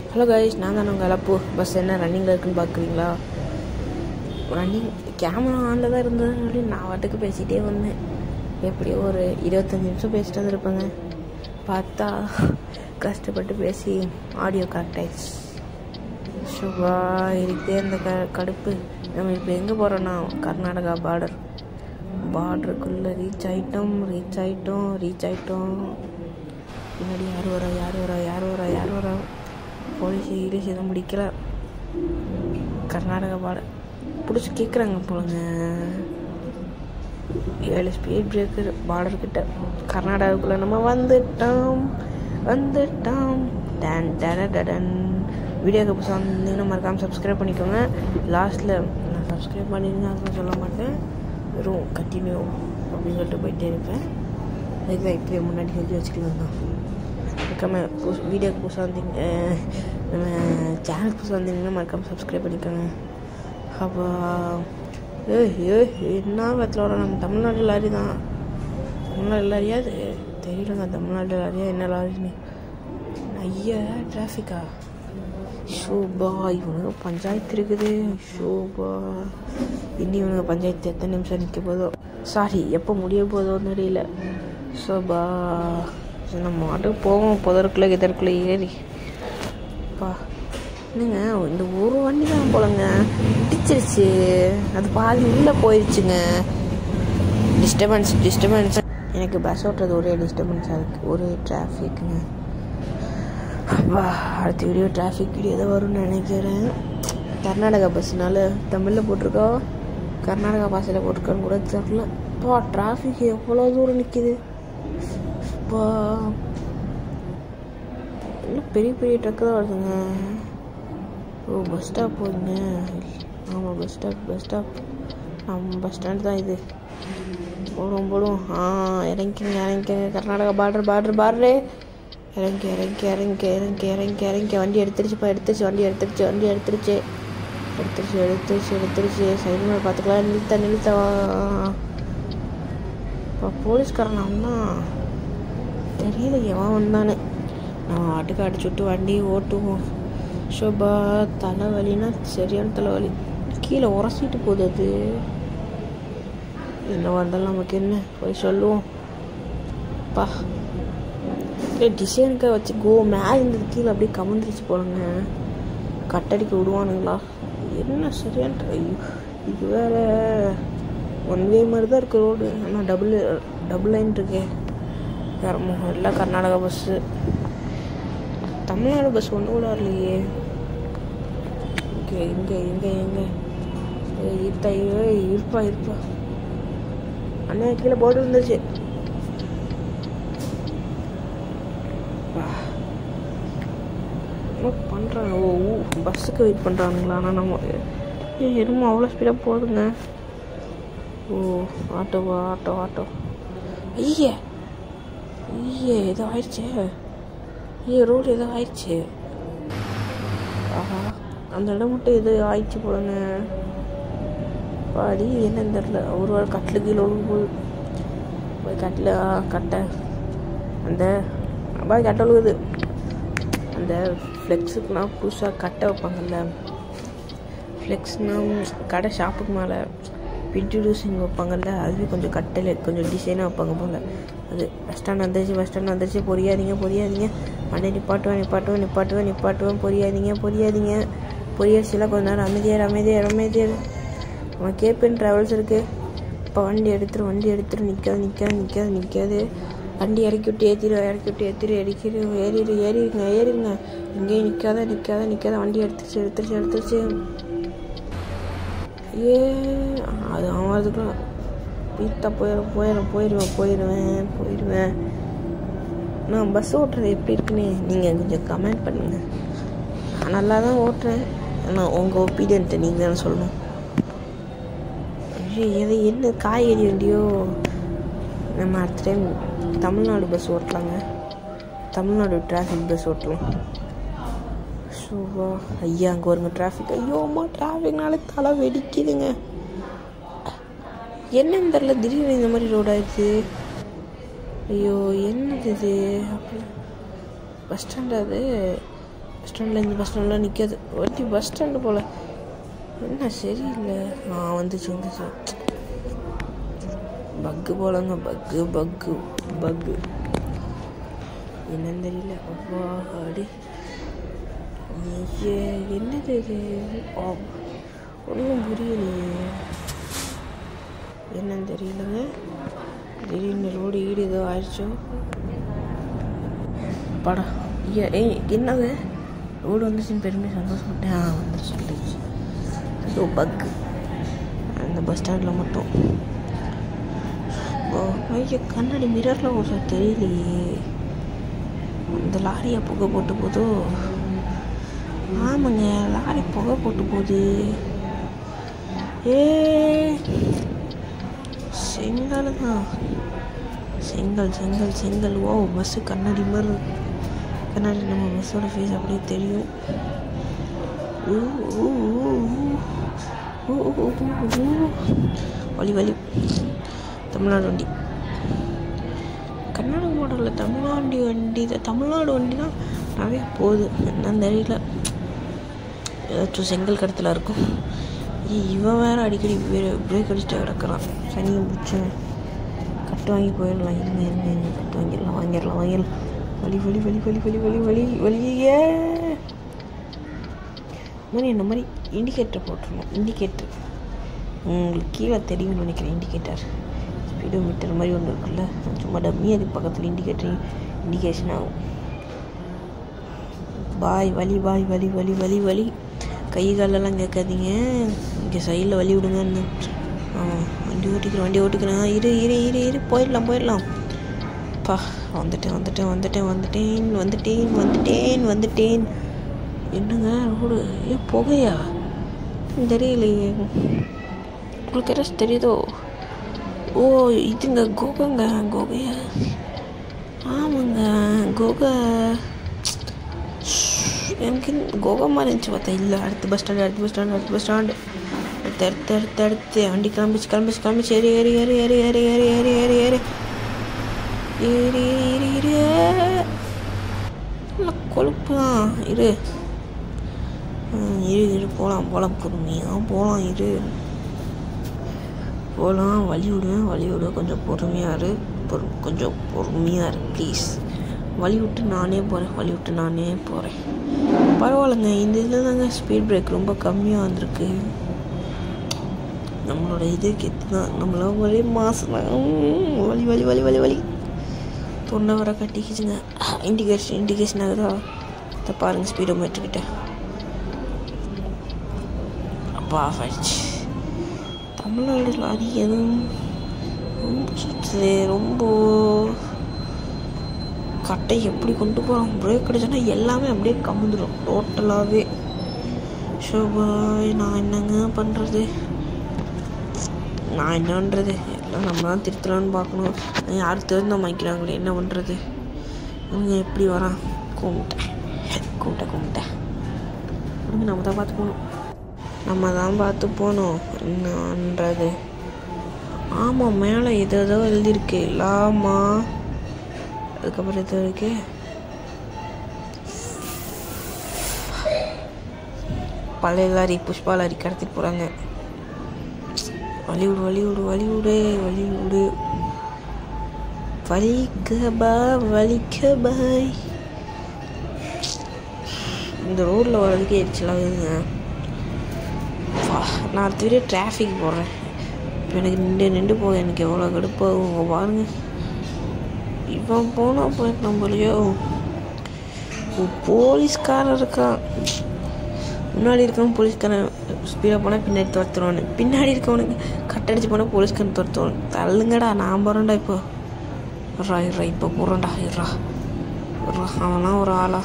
Hello guys நான் தான் உங்கள் அலப்பு பஸ் என்ன ரன்னிங்கில் இருக்குன்னு பார்க்குறீங்களா ரன்னிங் கேமரா ஆனில் தான் இருந்ததுன்னு சொல்லி நான் வாட்டுக்கு பேசிகிட்டே வந்தேன் எப்படியோ ஒரு இருபத்தஞ்சி நிமிஷம் பேசிட்டு வந்திருப்பேங்க பார்த்தா கஷ்டப்பட்டு பேசி ஆடியோ கரெக்ட் ஆயிடுச்சு சுபா இருக்கே இந்த க கடுப்பு நம்ம இப்போ எங்கே போகிறோன்னா கர்நாடகா பார்டர் பார்டருக்குள்ளே ரீச் ஆகிட்டோம் ரீச் ஆகிட்டோம் ரீச் ஆகிட்டோம் பின்னாடி யார் வரா யார் வரா யார் வரா யார் வரா போலீஸ் இங்கிலீஷ் எதுவும் முடிக்கல கர்நாடகா பாட பிடிச்சி கேட்குறாங்க போலங்க ஏழு ஸ்பீட் பிரேக்கர் பார்டர் கிட்ட கர்நாடகாவுக்குள்ளே நம்ம வந்துட்டோம் வந்துட்டோம் டன் டட டடன் வீடியோக்கு புதுசாக வந்தீங்கன்னா மறக்காமல் சப்ஸ்கிரைப் பண்ணிக்கோங்க லாஸ்ட்டில் நான் சப்ஸ்கிரைப் பண்ணிருந்தேன் அப்படின்னு சொல்ல மாட்டேன் வெறும் கண்டினியூ அப்படின்னு சொல்லிட்டு போயிட்டே இருப்பேன் அதுக்கு தான் இப்போயே முன்னாடி செஞ்சு வச்சுக்கலாம் தான் மறக்காமல் புதுசு வீடியோக்கு புதுசாக வந்தீங்க நம்ம சேனல் புதுசாக வந்தீங்கன்னா மறக்காமல் சப்ஸ்கிரைப் பண்ணிக்கோங்க அப்போ ஏய் ஏய் என்ன இடத்துல வர நம்ம தமிழ்நாடு லாரி தான் தமிழ்நாடு லாரியா அது தெரியலங்க தமிழ்நாடு லாரியா என்ன லாரின்னு ஐயா டிராஃபிக்கா ஷோபா இவனுக்கு பஞ்சாயத்து இருக்குது ஷோபா இன்னி இவனுக்கு பஞ்சாயத்து எத்தனை நிமிஷம் நிற்க போதோ சாரி எப்போ முடிய போதோன்னு தெரியல ஷோபா சரி நம்ம மாட்டுக்கு போவோம் புதருக்குள்ளே இதற்குள்ளே ஏறி பா என்னங்க இந்த ஒரு வண்டி தான் போலங்க இடிச்சிருச்சு அது பாதி உள்ளே போயிடுச்சுங்க டிஸ்டர்பன்ஸ் டிஸ்டர்பன்ஸ் எனக்கு பஸ் ஓட்டுறது ஒரே டிஸ்டர்பன்ஸாக இருக்குது ஒரே டிராஃபிக்குங்க அப்பா அடுத்த வீடியோ டிராஃபிக் வீடியோ தான் வரும்னு நினைக்கிறேன் கர்நாடகா பஸ்ஸுனால தமிழில் போட்டிருக்கா கர்நாடகா பாஷையில் போட்டிருக்கான்னு கூட தெரில பா டிராஃபிக் எவ்வளோ தூரம் நிற்கிது பா இன்னும் பெரிய பெரிய ட்ரக்கு தான் வருதுங்க ஓ பஸ் ஸ்டாப் போகுதுங்க ஆமாம் பஸ் ஸ்டாப் பஸ் ஸ்டாப் நம்ம பஸ் ஸ்டாண்ட் தான் இது போடுவோம் போடுவோம் ஆ இறங்கிங்க இறங்கிங்க கர்நாடகா பார்டர் பார்டர் பார்டரு இறங்கி இறங்கி இறங்கி இறங்கி இறங்கி இறங்கி வண்டி எடுத்துருச்சுப்பா எடுத்துருச்சு வண்டி எடுத்துருச்சு வண்டி எடுத்துருச்சு எடுத்துருச்சு எடுத்துருச்சு எடுத்துருச்சு சைடு மேலே பார்த்துக்கலாம் நிறுத்த நிறுத்த இப்போ போலீஸ்காரன் அவன்தான் தெரியல எவன் வந்தானே நான் வாட்டுக்கு அடிச்சு விட்டு வண்டி ஓட்டுவோம் ஷோபா தலைவலினா சரியான தலைவலி கீழே உரசிட்டு போகுது அது என்ன வந்தாலும் நமக்கு என்ன போய் சொல்லுவோம் பா டிசைனுக்கு வச்சு கோ மேலே இருந்தது கீழே அப்படியே கமந்துருச்சு போலங்க கட்டடிக்க விடுவானுங்களா என்ன சரியான ஐயோ இது வேற ஒன் வே மாதிரி தான் இருக்குது ரோடு ஆனால் டபுள் டபுள் லைன் இருக்கே வேறமோ எல்லாம் கர்நாடகா பஸ்ஸு தமிழ்நாடு பஸ் ஒன்று கூட இல்லையே இங்கே இங்கே இங்கே எங்கே இருப்பா இருப்பா இருப்பா அண்ணா கீழே போட்டு இருந்துச்சு என்ன பண்ணுறாங்க ஓ ஊ பஸ்ஸுக்கு வெயிட் பண்ணுறானுங்களா ஆனால் நம்ம ஏ எருமை அவ்வளோ ஸ்பீடாக போகுதுங்க ஓ ஆட்டோவா ஆட்டோ ஆட்டோ ஐயே ஐயே ஏதோ ஆயிடுச்சே ஐயே ரோடு ஏதோ ஆயிடுச்சு ஆஹா அந்த இடம் மட்டும் எதோ ஆயிடுச்சு போலங்க பாடி என்னன்னு தெரில ஒரு வாரம் கட்டில் கீழே ஒழுங்கு போகுது போய் கட்டில் கட்டை அந்த பாய் கட்டை ஒழுகுது அந்த ஃப்ளெக்ஸுக்குனா புதுசாக கட்டை வைப்பாங்கல்ல ஃப்ளெக்ஸ்னால் கடை ஷாப்புக்கு மேலே இன்ட்ரடியூசிங் வைப்பாங்கல்ல அதுவே கொஞ்சம் கட்டையில் கொஞ்சம் டிசைனாக வைப்பாங்க போல் அது பஸ் ஸ்டாண்ட் வந்துருச்சு பஸ் ஸ்டாண்ட் வந்துருச்சு பொரியாதீங்க பொரியாதீங்க மண்டே நிப்பாட்டுவேன் நிப்பாட்டுவேன் நிப்பாட்டுவேன் நிப்பாட்டுவேன் பொரியாதீங்க பொரியாதீங்க பொரியாச்சுலாம் கொஞ்ச நேரம் அமைதியார் அமைதியார் அமைதியார் அவன் கேபின் ட்ராவல்ஸ் இருக்குது இப்போ வண்டி எடுத்துரு வண்டி எடுத்துரு நிற்காது நிற்காது நிற்காது நிற்காது வண்டி இறக்கி விட்டு ஏற்றிடு இறக்கி விட்டு ஏற்றிடு ஏறிக்கிடு ஏறிடு ஏறிடுங்க ஏறிடுங்க இங்கேயும் நிற்காத நிற்காத நிற்காத வண்டி எடுத்துருச்சு எடுத்துருச்சு எடுத்துருச்சு ஏ அது அவன் அதுக்குலாம் வீட்டா போயிடும் போயிடும் போயிடுவேன் போயிடுவேன் போயிடுவேன் நான் பஸ் ஓட்டுறது எப்படி இருக்குன்னு நீங்கள் கொஞ்சம் கமெண்ட் பண்ணுங்கள் நான் நல்லா தான் ஓட்டுறேன் ஆனால் உங்கள் ஒப்பீனியன்ட்டை நீங்கள் தானே சொல்லணும் எது என்ன காய்கறி வண்டியோ நம்ம அடுத்த டைம் தமிழ்நாடு பஸ் ஓட்டலாங்க தமிழ்நாடு டிராஃபிக் பஸ் ஓட்டலாம் ஷோவா ஐயா அங்கே வருங்க டிராஃபிக் ஐயோ அம்மா டிராஃபிக்னால தலை வெடிக்குதுங்க என்னன்னு தெரில திடீர்னு இந்த மாதிரி ரோடு ஆயிடுச்சு ஐயோ என்னது இது அப்படி பஸ் ஸ்டாண்ட் அது பஸ் ஸ்டாண்டில் இந்த பஸ் ஸ்டாண்டில் நிற்காது வண்டி பஸ் ஸ்டாண்டு போல் என்ன சரியில்லை ஆ வந்துச்சு வந்துச்சு பக்கு போலங்க பக்கு பக்கு பக்கு என்னன்னு தெரியல அப்பா அடி ஐயே, என்னது இது ஆ, ஒன்றும் புரியலையே என்னன்னு தெரியலங்க திடீர்னு ரோடு ஈடு ஏதோ ஆயிடுச்சோ படா ஐயா ஏய் என்னங்க ரோடு வந்துச்சுன்னு பெருமை சந்தோஷப்பட்டேன் ஆ வந்துருச்சு வந்துருச்சு ஏதோ பக்கு அந்த பஸ் ஸ்டாண்டில் மட்டும் ஓ ஐயா கண்ணாடி மிரரில் ஒரு தெரியலையே இந்த லாரியை புகை போட்டு போதோ ஆமாங்க லாரி புகை போட்டு போகுது ஏ செங்கல் தான் செங்கல் செங்கல் செங்கல் ஓ பஸ்ஸு கண்ணாடி மாதிரி இருக்கு. கண்ணாடி நம்ம பஸ்ஸோட ஃபேஸ் அப்படியே தெரியும் ஊ, ஊ, ஊ, ஊ, ஊ, ஊ, ஊ, ஊ. வலி வலி தமிழ்நாடு வண்டி கர்நாடக மாடலில் தமிழ்நாடு வண்டி தான் தமிழ்நாடு வண்டி தான் நிறைய போகுது என்னன்னு தெரியல ஏதாச்சும் செங்கல் கடத்தில் இருக்கும் ஏய், இவன் வேற அடிக்கடி பிரேக் அடிச்சுட்டு கிடக்கிறான் சனியை பிடிச்சவன் கட்டு வாங்கி போயிடலாம் இருங்க இருங்க இருங்க கட்டு வாங்கிடலாம் வாங்கிடலாம் வாங்கிடலாம் வலி வலி வலி வலி வலி வலி வலி வலியே மாதிரி என்ன மாதிரி இண்டிகேட்டர் போட்டுருணும் இண்டிகேட்டர் உங்களுக்கு கீழே தெரியும்னு நினைக்கிறேன் இண்டிகேட்டர் ஸ்பீடோ மீட்டர் மாதிரி ஒன்று இருக்குல்ல சும்மா டம்மி அதுக்கு பக்கத்தில் இண்டிகேட்டர் இண்டிகேஷன் ஆகும் பாய் வலி பாய் வலி வலி வலி வலி கை காலெல்லாம் கேட்காதீங்க இங்கே சைடில் வலி விடுங்கன்னு ஆ வண்டி ஓட்டிக்கிறேன் வண்டி ஓட்டிக்கிறேன் ஆ, இரு இரு இரு இரு போயிடலாம் போயிடலாம் பா வந்துட்டேன் வந்துட்டேன் வந்துட்டேன் வந்துட்டேன் வந்துட்டேன் வந்துட்டேன் வந்துட்டேன் என்னங்க ரோடு ஏ புகையா தெரியலையே உங்களுக்கு யாராச்சும் தெரியுதோ ஓ இதுங்க கோகங்க கோகையா ஆமாங்க கோகா எனக்கு கோகா மாதிரி இருந்துச்சு பார்த்தா இல்லை அடுத்த பஸ் ஸ்டாண்டு அடுத்த பஸ் ஸ்டாண்டு அடுத்த பஸ் ஸ்டாண்டு அடுத்து அடுத்து அடுத்து அடுத்து வண்டி கிளம்பிச்சு கிளம்பிச்சு கிளம்பிச்சு ஏறி ஏறி ஏறி ஏறி ஏறி ஏறி ஏறி ஏறி ஏறி ஏறி ஏறி ஏறி ஏறி இல்லை கொழுப்பு தான் இரு ம், இரு இரு போகலாம் போகலாம் பொறுமையாக போகலாம் இரு போகலாம் வழி விடுவேன் வழி விடுவேன் கொஞ்சம் பொறுமையாக இரு பொறு கொஞ்சம் பொறுமையாக இரு ப்ளீஸ் வழி விட்டு நானே போகிறேன் வழி விட்டு நானே போகிறேன் பரவாயில்லைங்க இந்த இதில் தாங்க ஸ்பீட் பிரேக் ரொம்ப கம்மியாக வந்திருக்கு நம்மளோட இது கெத்து தான் நம்மள ஒரே மாதம் வலி வலி வலி வலி வலி தொண்டை வர கட்டிக்கிச்சுங்க இண்டிகேஷன் இண்டிகேஷன் ஆகுதா இதை பாருங்கள் ஸ்பீடோ மீட்டர்கிட்ட அப்பா ஆஃப் ஆயிடுச்சு தமிழ்நாடு லாரி எதுவும் ரொம்ப சுற்றுது ரொம்ப கட்டை எப்படி கொண்டு போகிறோம் பிரேக் அடிச்சோன்னா எல்லாமே அப்படியே கமுந்துடும் டோட்டலாகவே ஷோபாய் நான் என்னங்க பண்ணுறது நான் என்ன பண்ணுறது எல்லாம் நம்ம தான் திருத்தலான்னு பார்க்கணும் யார் திறந்த வாங்கிக்கிறாங்களே என்ன பண்ணுறது இவங்க எப்படி வரான் கும்பிட்டேன் கும்பிட்டேன் கும்பிட்டேன் இவங்க நம்ம தான் பார்த்து போகணும் நம்ம தான் பார்த்து போகணும் என்னன்றது ஆமாம் மேலே ஏதோ ஏதோ எழுதியிருக்கு லாமா அதுக்கப்புறம் எதோ இருக்கு பழைய லாரி புஷ்பா லாரி கடத்திட்டு போகிறாங்க வழி விடு வழி விடு வழி விடு வழி விடு வலிக்கபா வலிக்கபாய் இந்த ரோட்டில் வர்றதுக்கு எரிச்சலாகுதுங்க வா, நான் அடுத்த வீடியோ டிராஃபிக் போடுறேன் இப்போ எனக்கு நின்று நின்று போக எனக்கு எவ்வளோ கடுப்பாகும் உங்க பாருங்க இவன் போனால் போயிருக்கலாம் போலையோ ஓ, போலீஸ்காரன் இருக்கான் முன்னாடி இருக்கவன் போலீஸ்காரன் ஸ்பீடாக போனால் பின்னாடி துரத்துருவானு பின்னாடி இருக்கவனுக்கு கட்டடிச்சு போனால் போலீஸ்காரன் துரத்துவான் தள்ளுங்கடா நான் போகிறேன்டா இப்போ இருறா இருறா இப்போ போகிறேன்டா இருறா இருறா அவன்லாம் ஒரு ஆளா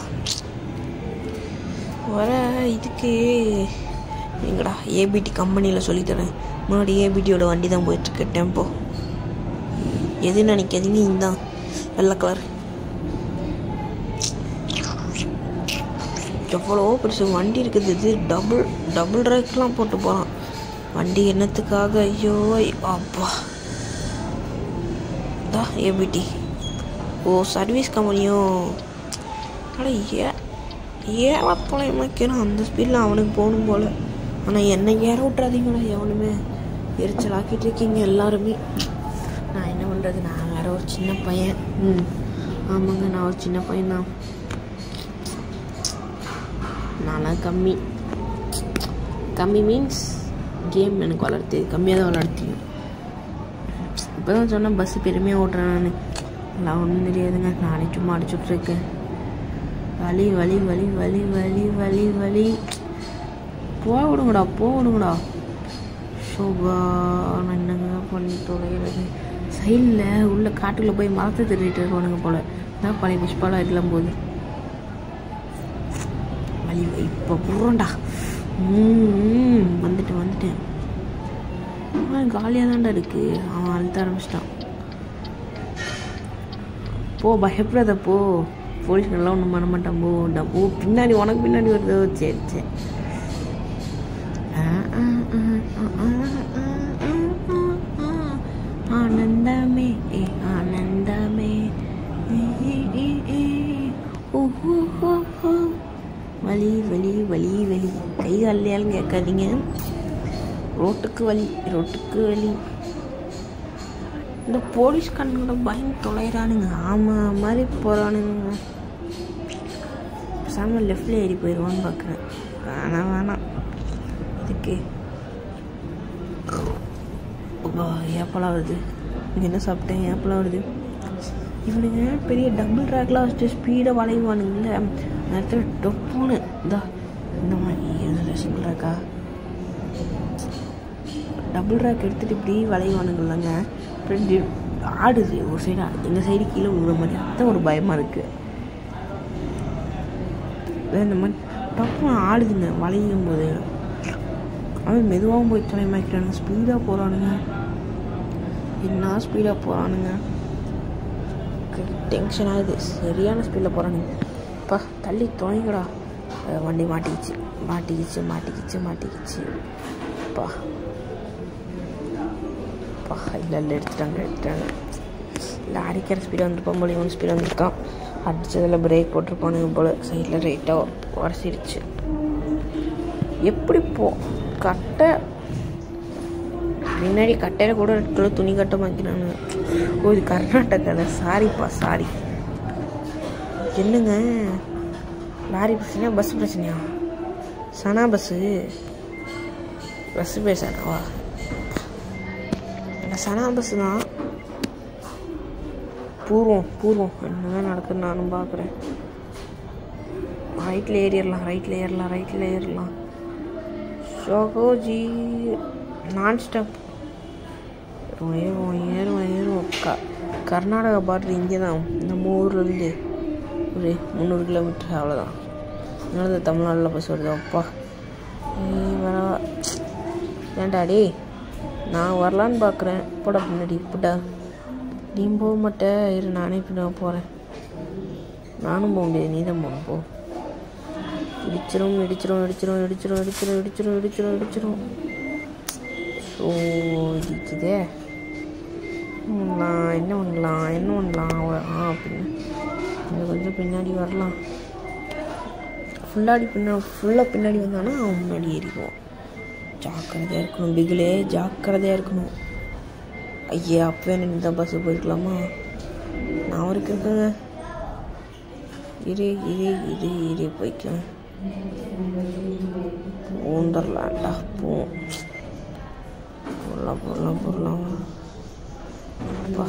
வர இதுக்கு எங்கடா ஏபிடி கம்பெனியில் சொல்லித்தரேன் முன்னாடி ஏபிடியோட வண்டி தான் போயிட்டுருக்கு டெம்போ எது நினைக்காதீங்க இந்தான் வெள்ளை கலர் எவ்வளோ பெருசு வண்டி இருக்குது இது டபுள் டபுள் ட்ரைக்லாம் போட்டு போகிறான் வண்டி என்னத்துக்காக ஐயோ அப்பா தா ஏபிடி ஓ சர்வீஸ் கம்பெனியோ அட ஏ ஏன் தொலைமாக்கிறான் அந்த ஸ்பீடில் அவனுக்கு போகணும் போல் ஆனால் என்னை ஏற விட்றாதீங்களா எவனுமே எரிச்சல் ஆக்கிட்டு இருக்கீங்க எல்லாருமே நான் என்ன பண்ணுறது நான் வேற ஒரு சின்ன பையன் ம் ஆமாங்க நான் ஒரு சின்ன பையன் தான் நான்லாம் கம்மி கம்மி மீன்ஸ் கேம் எனக்கு வளர்த்து கம்மியாக தான் வளர்த்தியும் இப்போ தான் சொன்னேன் பஸ்ஸு பெருமையாக ஓட்டுறேன் நான் எல்லாம் ஒன்றும் தெரியாதுங்க நானே சும்மா அடிச்சுட்ருக்கேன் வலி வலி வலி வலி வலி வலி வலி போக விடுங்கடா போக விடுங்கடா சோபா நான் என்னங்க பண்ணி தொலைகிறது சைடில் உள்ள காட்டுக்குள்ளே போய் மரத்தை திருடிட்டு இருக்கானுங்க போல் தான் பழைய புஷ்பாலாம் இதெல்லாம் போகுது வலி இப்போ புறண்டா ம் வந்துட்டேன் வந்துட்டேன் அவன் காலியாக தான்டா இருக்கு அவன் அழுத்த ஆரம்பிச்சிட்டான் போ பயப்படாத போ போலீஸ்கெல்லாம் ஒன்றும் பண்ண மாட்டான் போ நான் போ பின்னாடி உனக்கு பின்னாடி வருதோ சரி சரி ஆ, ஆ, ஆ, ஆ, ஆ, ஆ, ஆ, ஆ, ஆ. ஆனந்தமே ஏ ஆனந்தமே ஏ, ஏ, ஏ, ஏ. ஓ, ஓ, ஓ, ஓ. வலி வலி வலி வலி கை காலையாலும் கேட்காதீங்க ரோட்டுக்கு வலி ரோட்டுக்கு வலி இந்த போலீஸ் கண்ணுங்கள பயந்து தொலைகிறானுங்க ஆமாம் மாதிரி போகிறானுங்க பேசாம லெஃப்டில் ஏறி போயிடுவான்னு பார்க்குறேன் வேணாம் வேணாம் இதுக்கு அப்பா ஏப்பெல்லாம் வருது இங்கே என்ன சாப்பிட்டேன் ஏப்பெல்லாம் வருது இவனுங்க பெரிய டபுள் ட்ராக்லாம் வச்சுட்டு ஸ்பீடாக வளைவானுங்கல்ல நேரத்தில் டொப்புன்னு இதா இந்த மாதிரி இதில் சிங்கிள் ட்ராக்கா டபுள் ரேக் எடுத்துகிட்டு இப்படி வளைவானுங்கல்லங்க அப்புறம் டி- ஆடுது ஒரு சைடு ஆடுது இந்த சைடு கீழே விழுற மாதிரி அதான் ஒரு பயமாக இருக்குது இந்த மாதிரி டப்பு ஆடுதுங்க வளையும் போது அவன் மெதுவாகவும் போய் தலைமாக்கிறானுங்க ஸ்பீடாக போகிறானுங்க என்ன ஸ்பீடாக போகிறானுங்க டென்ஷன் ஆகுது சரியான ஸ்பீடில் போகிறானுங்க அப்பா தள்ளி துணைங்கடா அஹ் வண்டி மாட்டிக்கிச்சு மாட்டிக்கிச்சு மாட்டிக்கிச்சு மாட்டிக்கிச்சு அப்பா அப்பா இல்லை இல்லை எடுத்துட்டாங்க எடுத்துட்டாங்க இல்லை அடிக்கிற ஸ்பீடாக வந்துருப்பான் போல இவன் ஸ்பீடாக வந்திருக்கான் அடித்ததில் பிரேக் போட்டிருப்பானுங்க போல் சைடில் ரைட்டாக உரசிருச்சு எப்படி போ கட்டை முன்னாடி கட்டையில் கூட ரெட் கலர் துணி கட்ட மாக்கிறானுங்க ஓ இது கர்நாடகாவில் சாரிப்பா சாரி என்னங்க லாரி பிரச்சனையா பஸ் பிரச்சனையா சனா பஸ்ஸு பஸ்ஸு பேர் சனாவா இந்த சனா பஸ்ஸு தான் பூர்வம் பூர்வம் என்னதான் நடக்குது நானும் பார்க்குறேன் ரைட்டில் ஏறிடலாம் ரைட்டில் ஏறலாம் ரைட்டில் ஏறலாம் ஷோகோஜி நான் ஸ்டாப் ஏறுவோம் ஏறுவோம் ஏறுவோம் க கர்நாடகா பார்டர் இங்கே தான் நம்ம ஊர்லேருந்து ஒரு முந்நூறு கிலோமீட்டர் அவ்வளோதான் அதனால தமிழ்நாட்டில் பஸ் வருது அப்பா ஏய் வர ஏன்டா டேய் நான் வரலான்னு பார்க்குறேன் போடா பின்னாடி போட்டா நீ போக மாட்டே இரு நானே பின்னா போகிறேன் நானும் போக முடியாது நீ தான் போகணும் போ இடிச்சிரும் இடிச்சிரும் இடிச்சிரும் இடிச்சிரும் இடிச்சிரும் இடிச்சிரும் இடிச்சிரும் இடிச்சிரும் ஸோ இடிக்குதே பண்ணலாம் என்ன பண்ணலாம் என்ன பண்ணலாம் ஆ அப்படின்னு இன்னும் கொஞ்சம் பின்னாடி வரலாம் ஃபுல்லாடி பின்னா ஃபுல்லாக பின்னாடி வந்தானா அவன் முன்னாடி ஏறிக்குவோம் ஜாக்கிரதையாக இருக்கணும் பிகிலே ஜாக்கிரதையாக இருக்கணும் ஐயா அப்பவே நின்று தான் பஸ்ஸு போயிருக்கலாமா நான் வரைக்கும் இருக்குங்க இரு இரு இரு இரு போய்க்கலாம் பூந்தரலாம்டா பூ போடலாம் போடலாம் போடலாம் அப்பா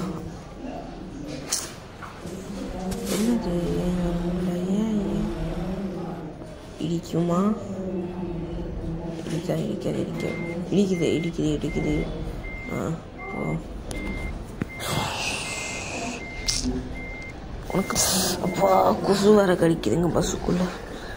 என்னது ஏன் ஏன் ஏன்? இடிக்குமா இடிக்காது இடிக்காது இடிக்காது இடிக்குது இடிக்குது இடிக்குது ஆ ஓ உனக்கு அப்பா கொசு வேற கடிக்குதுங்க பஸ்ஸுக்குள்ளே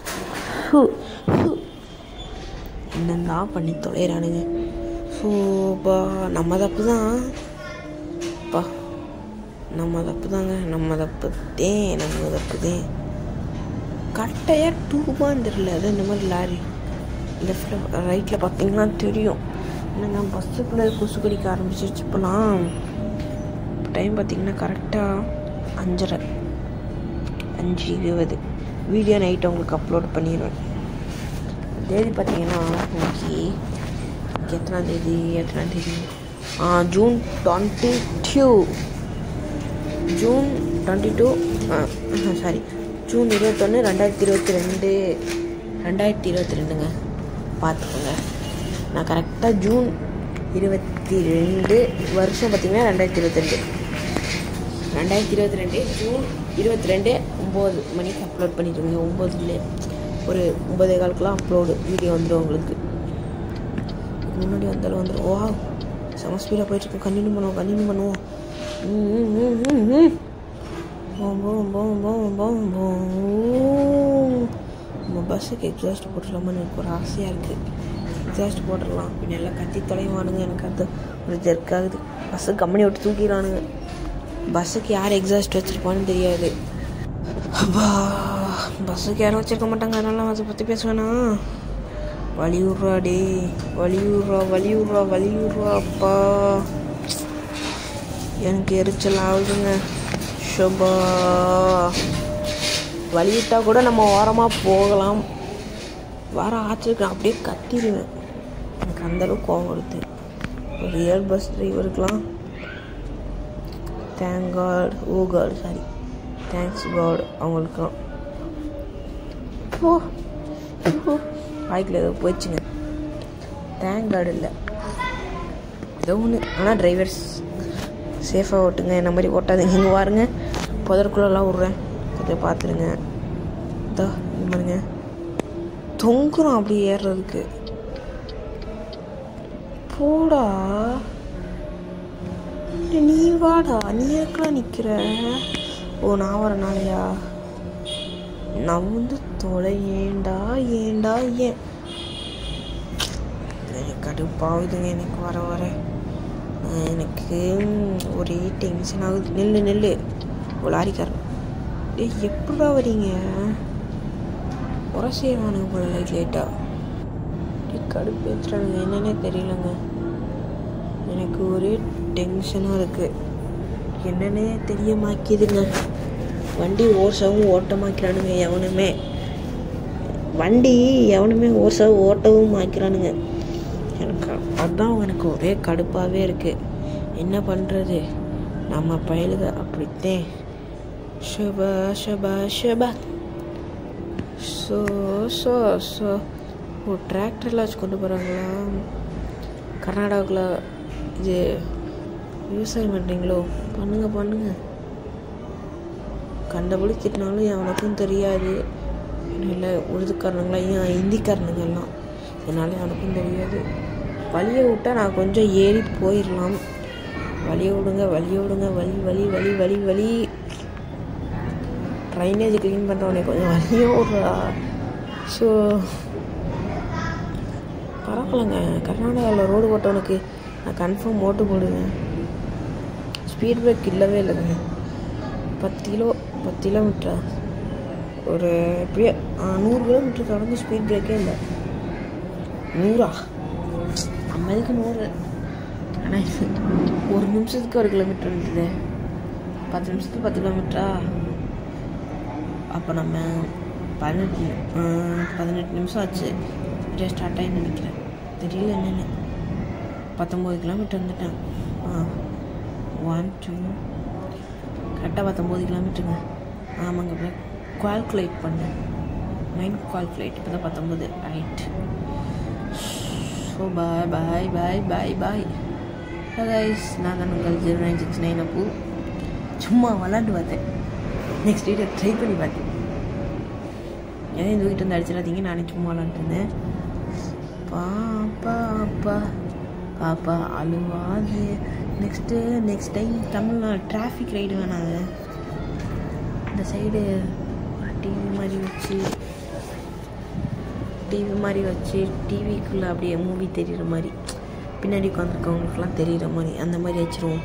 என்னெல்லாம் பண்ணி தொலைகிறானுங்க சோப்பா நம்ம தப்பு தான் அப்பா நம்ம தப்பு தாங்க நம்ம தப்பு தேன் நம்ம தப்பு தேன் கரெக்டாக டூபான்னு தெரியல அது இந்த மாதிரி லாரி லெஃப்டில் ரைட்டில் பார்த்தீங்கன்னா தெரியும் என்னங்க பஸ்ஸுக்குள்ளே கொசு கடிக்க ஆரம்பிச்சிருச்சு இப்போலாம் டைம் பார்த்தீங்கன்னா கரெக்டாக அஞ்சரை அஞ்சு இருபது வீடியோ நைட் உங்களுக்கு அப்லோட் பண்ணிடுவேன் தேதி பார்த்தீங்கன்னா ஓகே எத்தனாம் தேதி எத்தனாம் தேதி ஆ June twenty two June twenty two sorry June இருபத்தொன்று ரெண்டாயிரத்தி இருபத்தி ரெண்டு ரெண்டாயிரத்தி இருபத்தி ரெண்டுங்க பார்த்துக்கோங்க நான் கரெக்டாக ஜூன் இருபத்தி ரெண்டு வருஷம் பார்த்தீங்கன்னா ரெண்டாயிரத்தி இருபத்தி ரெண்டு ரெண்டாயிரத்தி இருபத்தி ரெண்டு ஜூன் இருபத்தி ரெண்டு ஒம்பது மணிக்கு அப்லோட் பண்ணிடுவீங்க ஒம்பதுல ஒரு ஒம்பதே காலுக்குலாம் அப்லோடு வீடியோ வந்துடும் உங்களுக்கு இதுக்கு முன்னாடி வந்தாலும் வந்துடும் வா செம ஸ்பீடாக போயிட்டுருக்கோம் கண்டினியூ பண்ணுவோம் கண்டினியூ பண்ணுவோம் ம், ம், ம், ம், ம். போம் போம் போம் போம் போம் போம் நம்ம பஸ்ஸுக்கு எக்ஸாஸ்ட் போட்டுடலாமான்னு எனக்கு ஒரு ஆசையாக இருக்குது எக்ஸாஸ்ட் போட்டுடலாம் பின்ன எல்லாம் கத்தி தொலைவானுங்க எனக்கு அது ஒரு ஜெர்க் ஆகுது பஸ்ஸு கம்பெனி விட்டு தூக்கிடுறானுங்க பஸ்ஸுக்கு யார் எக்ஸாஸ்ட் வச்சுருப்பான்னு தெரியாது அப்பா பஸ்ஸுக்கு யாரும் வச்சிருக்க மாட்டாங்க அதனால அதை பற்றி பேசுவேனா வலியுறா டே வலியுறா வலியுறா வலியுறா அப்பா எனக்கு எரிச்சல் ஆகுதுங்க ஷபா வலிவிட்டா கூட நம்ம ஓரமாக போகலாம் வர ஆச்சிருக்கேன் அப்படியே கத்திடுவேன் எனக்கு அந்தளவுக்கு கோவம் வருது ஒரு ரியல் பஸ் டிரைவருக்கெலாம் thank God oh God sorry thanks God அவங்களுக்குலாம் ஓ ஓ பைக்கில் ஏதோ போயிடுச்சுங்க தேங்க் காட் இல்லை ஏதோ ஒன்று ஆனால் டிரைவர்ஸ் சேஃபாக ஓட்டுங்க என்ன மாதிரி ஓட்டாதீங்க இங்கே பாருங்க புதற்குள்ளெல்லாம் விட்றேன் கொஞ்சம் பார்த்துருங்க இதோ இது பாருங்க தொங்குறோம் அப்படி ஏறுறதுக்கு போடா டேய், நீ வாடா நீ எதுக்குலாம் நிற்கிற ஓ நான் வரனாலயா நான் வந்து தொலை ஏண்டா ஏண்டா ஏன் எனக்கு கடுப்பாகுதுங்க எனக்கு வர வர அஹ் எனக்கு ம், ஒரே டென்ஷன் ஆகுது நெல்லு நெல்லு ஒரு லாரிக்காரன் டேய் எப்படா வரீங்க உரசேவானுங்க போல லைட் லைட்டாக கடுப்பு ஏற்றுறானுங்க என்னன்னே தெரியலங்க எனக்கு ஒரே டென்ஷனாக இருக்குது என்னன்னே தெரிய மாக்கிதுங்க வண்டி ஓசவும் ஓட்டமாக்கிறானுங்க எவனுமே வண்டி எவனுமே ஓசவும் ஓட்டவும் மாக்கிறானுங்க எனக்கு அதான் எனக்கு ஒரே கடுப்பாகவே இருக்குது என்ன பண்ணுறது நம்ம பயலுக அப்படித்தான் ஷபா ஷபா ஷபா ஸோ ஸோ ஸோ ஓ டிராக்டர்லாம் வச்சு கொண்டு போகிறாங்களா கர்நாடகாவில் இது விவசாயம் பண்ணுறீங்களோ பண்ணுங்க பண்ணுங்க கண்டபடி திட்டினாலும் அவனுக்கும் தெரியாது இல்லை உருதுக்காரனுங்களா ஏன் ஹிந்திக்காரனுங்க எல்லாம் என்னால் அவனுக்கும் தெரியாது வழியை விட்டா நான் கொஞ்சம் ஏறி போயிடலாம் வழியை விடுங்க வழியை விடுங்க வழி வழி வழி வழி வழி ட்ரைனேஜ் க்ளீன் பண்ணுறவனே கொஞ்சம் வழியே விட்றா ஸோ பரவாயில்லைங்க கர்நாடகாவில் ரோடு ஓட்டவனுக்கு நான் கன்ஃபார்ம் ஓட்டு போடுவேன் ஸ்பீட் பிரேக் இல்லவே இல்லைங்க பத்து கிலோ பத்து கிலோமீட்டரா ஒரு எப்படியே ஆ, நூறு கிலோமீட்டர் கடந்து ஸ்பீட் பிரேக்கே இல்லை நூறா ஐம்பதுக்கு நூறு ஆனால் ஒரு நிமிஷத்துக்கு ஒரு கிலோமீட்டர் இருந்தது பத்து நிமிஷத்துக்கு பத்து கிலோமீட்டரா அப்போ நம்ம பதினெட்டு ஆ, பதினெட்டு நிமிஷம் ஆச்சு இப்படியே ஸ்டார்ட் ஆகி நினைக்கிறேன் தெரியல என்னென்னு பத்தொம்போது கிலோமீட்டர் வந்துட்டேன் ஆ ஒன் டூ கரெக்டாக பத்தொம்போது கிலோமீட்டருங்க ஆமாங்க இப்போ கால்குலேட் பண்ணேன் மைண்ட் கால்குலேட் இப்போ தான் பத்தொம்போது right so bye bye bye bye bye guys நான் தான் உங்கள் ஜீரோ நைன் சிக்ஸ் நைன் அப்போ சும்மா விளாண்டு பார்த்தேன் நெக்ஸ்ட் வீடியோ ட்ரை பண்ணி பார்த்தேன் ஏன் இந்த வீட்டு வந்து அடிச்சிடாதீங்க நானே சும்மா விளாண்டுட்டு இருந்தேன் பாப்பா அப்பா பாப்பா அழுவாது next next time Tamil Nadu traffic ride வேணாங்க இந்த சைடு டிவி மாதிரி வச்சு டிவி மாதிரி வச்சு டிவிக்குள்ளே அப்படியே மூவி தெரியுற மாதிரி பின்னாடி உட்காந்துருக்கவங்களுக்குலாம் தெரியுற மாதிரி அந்த மாதிரி வச்சுருவோம்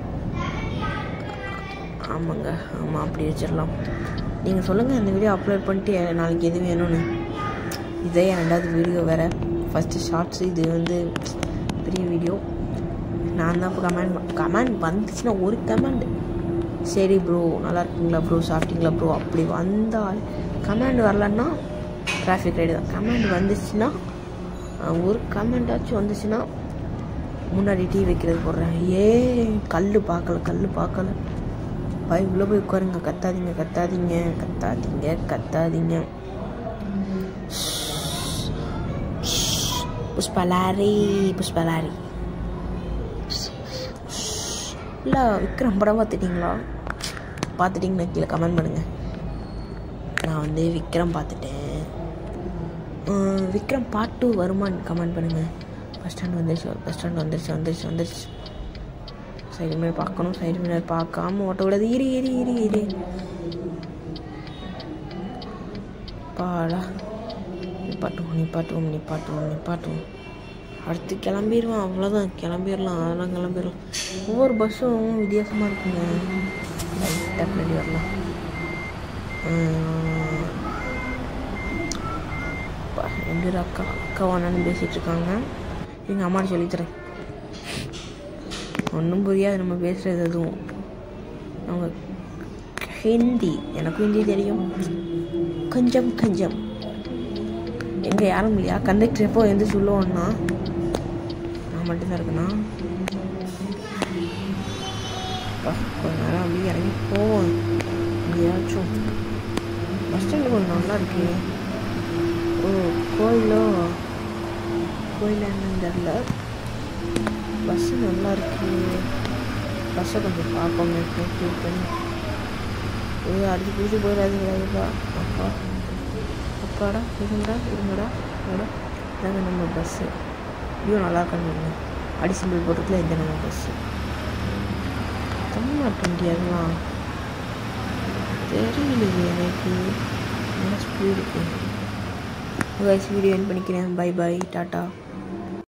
ஆமாங்க ஆமாம் அப்படி வச்சிடலாம் நீங்கள் சொல்லுங்கள் இந்த வீடியோ அப்லோட் பண்ணிட்டு நாளைக்கு எது வேணும்னு இதே ரெண்டாவது வீடியோ வேறு ஃபஸ்ட்டு ஷார்ட்ஸ் இது வந்து பெரிய வீடியோ நான் தான் இப்போ கமெண்ட் கமெண்ட் வந்துச்சுன்னா ஒரு கமெண்ட் சரி ப்ரோ நல்லா இருக்கீங்களா ப்ரோ சாப்பிட்டீங்களா ப்ரோ அப்படி வந்தால் கமாண்ட் வரலன்னா டிராஃபிக் ரைடு தான் கமாண்ட் வந்துச்சுன்னா அஹ், ஒரு கமாண்டாச்சும் வந்துச்சுன்னா முன்னாடி டீ வைக்கிறது போடுறேன் ஏ கல் பார்க்கல கல் பார்க்கல பாய் உள்ளே போய் உட்காருங்க கத்தாதீங்க கத்தாதீங்க கத்தாதீங்க கத்தாதீங்க புஷ்பலாரி புஷ்பலாரி இல்லை விக்ரம் படம் பார்த்துட்டிங்களா பார்த்துட்டிங்கன்னா கீழே கமெண்ட் பண்ணுங்கள் நான் வந்து விக்ரம் பார்த்துட்டேன் அஹ் விக்ரம் பார்ட் டூ வருமான்னு கமெண்ட் பண்ணுங்கள் பஸ் ஸ்டாண்ட் வந்துருச்சு பஸ் ஸ்டாண்ட் வந்துருச்சு வந்துருச்சு வந்துருச்சு சைடு மிரர் பார்க்கணும் சைடு மிரர் பார்க்காம ஓட்ட விடாது இரு இரு இரு இரு பாடா நிப்பாட்டுவோம் நிப்பாட்டுவோம் நிப்பாட்டுவோம் நிப்பாட்டுவோம் அடுத்து கிளம்பிடுவான் அவ்வளோதான் கிளம்பிடலாம் அதெல்லாம் கிளம்பிடலாம் ஒவ்வொரு பஸ்ஸும் வித்தியாசமாக இருக்குங்க லைட்டாக பின்னாடி வரலாம் உம். அப்பா, எங்க இரு அக்கா அக்கா வானான்னு பேசிகிட்டு இருக்காங்க எங்கள் அம்மாட்ட சொல்லித்தரேன் ஒன்றும் புரியாது நம்ம பேசுகிறது எதுவும் அவங்க ஹிந்தி எனக்கும் ஹிந்தி தெரியும் கொஞ்சம் கொஞ்சம் எங்கே யாரும் இல்லையா கண்டக்டர் எப்போ எந்த சொல்லுவோன்னா நான் மட்டும்தான் இருக்கேனா அப்பா, கொஞ்ச நேரம் அப்படியே இறங்கி போவோம் எங்கேயாச்சும் பஸ் ஸ்டாண்டு கொஞ்சம் நல்லா இருக்கு ஓ கோயிலோ கோயில் என்னன்னு தெரில பஸ்ஸு நல்லா இருக்கு பஸ்ஸை கொஞ்சம் பார்ப்போங்க எப்படி இருக்குன்னு ஏ அடிச்சு பிடிச்சி போயிடாதீங்களா அப்பா அப்பாடா இருங்கடா இருங்கடா இருங்கடா இதாங்க நம்ம பஸ்ஸு ஐயோ நல்லா இருக்காங்க அடி சிம்பிள் போட்டுக்கல இந்த நம்ம பஸ்ஸு தமிழ்நாட்டு வண்டி அதெல்லாம் தெரியலையே எனக்கு நல்லா ஸ்பீடு கைஸ் வீடியோ என் பண்ணிக்கிறேன் பை பை டாட்டா